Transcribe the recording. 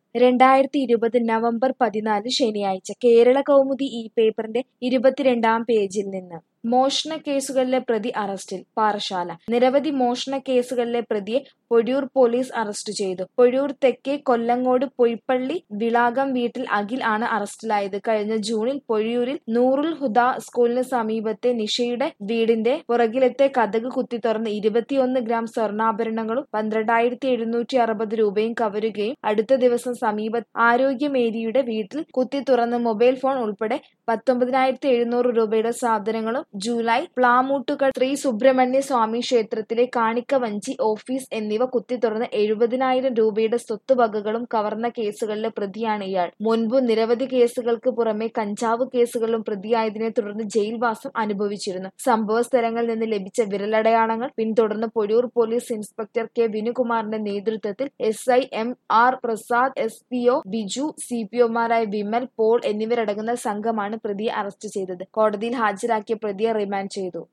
രണ്ടായിരത്തി ഇരുപത് നവംബർ പതിനാല് ശനിയാഴ്ച കേരള കൗമുദി ഈ പേപ്പറിന്റെ ഇരുപത്തിരണ്ടാം പേജിൽ നിന്ന് മോഷണ കേസുകളിലെ പ്രതി അറസ്റ്റിൽ പാറശാല നിരവധി മോഷണ കേസുകളിലെ പ്രതിയെ പൊഴിയൂർ പോലീസ് അറസ്റ്റ് ചെയ്തു പൊഴിയൂർ തെക്കേ കൊല്ലങ്ങോട് പൊയ്പ്പള്ളി വിളാകം വീട്ടിൽ അഖിൽ ആണ് അറസ്റ്റിലായത് കഴിഞ്ഞ ജൂണിൽ പൊഴിയൂരിൽ നൂറുൽ ഹുദ സ്കൂളിന് സമീപത്തെ നിഷയുടെ വീടിന്റെ പുറകിലത്തെ കതക് കുത്തി തുറന്ന് ഇരുപത്തിയൊന്ന് ഗ്രാം സ്വർണ്ണാഭരണങ്ങളും പന്ത്രണ്ടായിരത്തി എഴുന്നൂറ്റി അറുപത് രൂപയും കവരുകയും അടുത്ത ദിവസം സമീപ ആരോഗ്യമേരിയുടെ വീട്ടിൽ കുത്തി തുറന്ന് മൊബൈൽ ഫോൺ ഉൾപ്പെടെ പത്തൊമ്പതിനായിരത്തി എഴുന്നൂറ് രൂപയുടെ സാധനങ്ങളും ജൂലൈ പ്ലാമൂട്ടുകൾ ശ്രീ സുബ്രഹ്മണ്യ സ്വാമി ക്ഷേത്രത്തിലെ കാണിക്കവഞ്ചി ഓഫീസ് എന്നിവ കുത്തി തുറന്ന് എഴുപതിനായിരം രൂപയുടെ സ്വത്തുവകകളും കവർന്ന കേസുകളിലെ പ്രതിയാണ് ഇയാൾ മുൻപ് നിരവധി കേസുകൾക്ക് പുറമെ കഞ്ചാവ് കേസുകളിലും പ്രതിയായതിനെ തുടർന്ന് ജയിൽവാസം അനുഭവിച്ചിരുന്നു സംഭവ സ്ഥലങ്ങളിൽ നിന്ന് ലഭിച്ച വിരലടയാളങ്ങൾ പിന്തുടർന്ന് പൊഴിയൂർ പോലീസ് ഇൻസ്പെക്ടർ കെ വിനുകുമാറിന്റെ നേതൃത്വത്തിൽ S I M R Prasad S P O Biju C P ഒമാരായ വിമൽ പോൾ എന്നിവരടങ്ങുന്ന സംഘമാണ് പ്രതിയെ അറസ്റ്റ് ചെയ്തത് കോടതിയിൽ ഹാജരാക്കിയ പ്രതിയെ റിമാൻഡ് ചെയ്തു